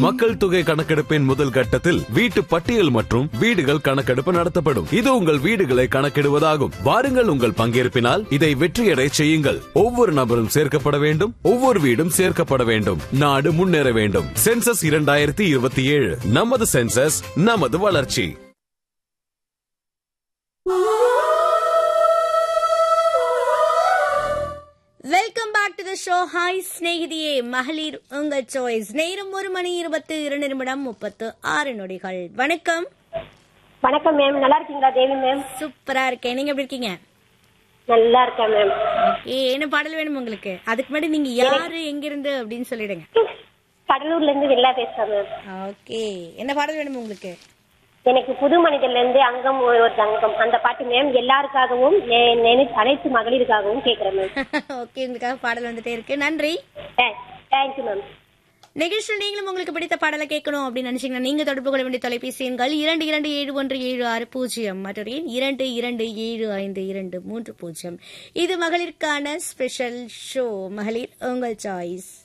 மக்கள் தொகை கணக்கெடுப்பின் முதல் கட்டத்தில் வீட்டு பட்டியல் மற்றும் வீடுகள் கணக்கெடுப்பு நடத்தப்படும் இது உங்கள் வீடுகளை கணக்கிடுவதாகும் வாருங்கள் உங்கள் பங்கேற்பினால் இதை வெற்றியடை செய்யுங்கள் ஒவ்வொரு நபரும் சேர்க்கப்பட வேண்டும் ஒவ்வொரு வீடும் சேர்க்கப்பட வேண்டும் நாடு முன்னேற வேண்டும் சென்சஸ் இரண்டாயிரத்தி இருபத்தி ஏழு நமது சென்சஸ் நமது வளர்ச்சி welcome back to the show hi ஸ்நேகிதியே மகளிர் உங்கள் சாய்ஸ் நேரம் ஒரு மணி இருபத்தி இரண்டு நிமிடம் முப்பத்து ஆறு நொடிகள் வணக்கம் வணக்கம் மேம் நல்லா இருக்கீங்களா தேவி மேம் சூப்பரா இருக்கேன் நீங்க எப்படி இருக்கீங்க நல்லா இருக்கேன் மேம் ஏ என்ன பாடல் வேணும் உங்களுக்கு அதுக்கு முன்னாடி நீங்க யாரு எங்கிருந்து அப்படின்னு சொல்லிடுங்க கடலூர்ல இருந்து வெளில பேசுறேன் மேம் ஓகே என்ன பாடல் வேணும் உங்களுக்கு எனக்கு புது மனிதர்ல இருந்து அங்கம் ஒரு ஒரு தங்கம் அந்த பாட்டு மேம் எல்லாருக்காகவும் நெ- நினை- அனைத்து மகளிருக்காகவும் கேக்குறேன் மேம் ஓகே உங்களுக்காக பாடல் வந்துட்டே இருக்கு நன்றி தேங்க்யூ மேம் நிகழ்ச்சியில் நீங்களும் உங்களுக்கு பிடித்த பாடலை கேட்கணும் அப்படின்னு நினைச்சீங்கன்னா நீங்க தொடர்பு கொள்ள வேண்டிய தொலைபேசி எண்கள் இரண்டு இரண்டு ஏழு ஒன்று ஏழு ஆறு பூஜ்ஜியம் மற்றொரு எண் இரண்டு இரண்டு ஏழு ஐந்து இரண்டு மூன்று பூஜ்ஜியம் இது மகளிருக்கான ஸ்பெஷல் ஷோ மகளிர் உங்கள் சாய்ஸ்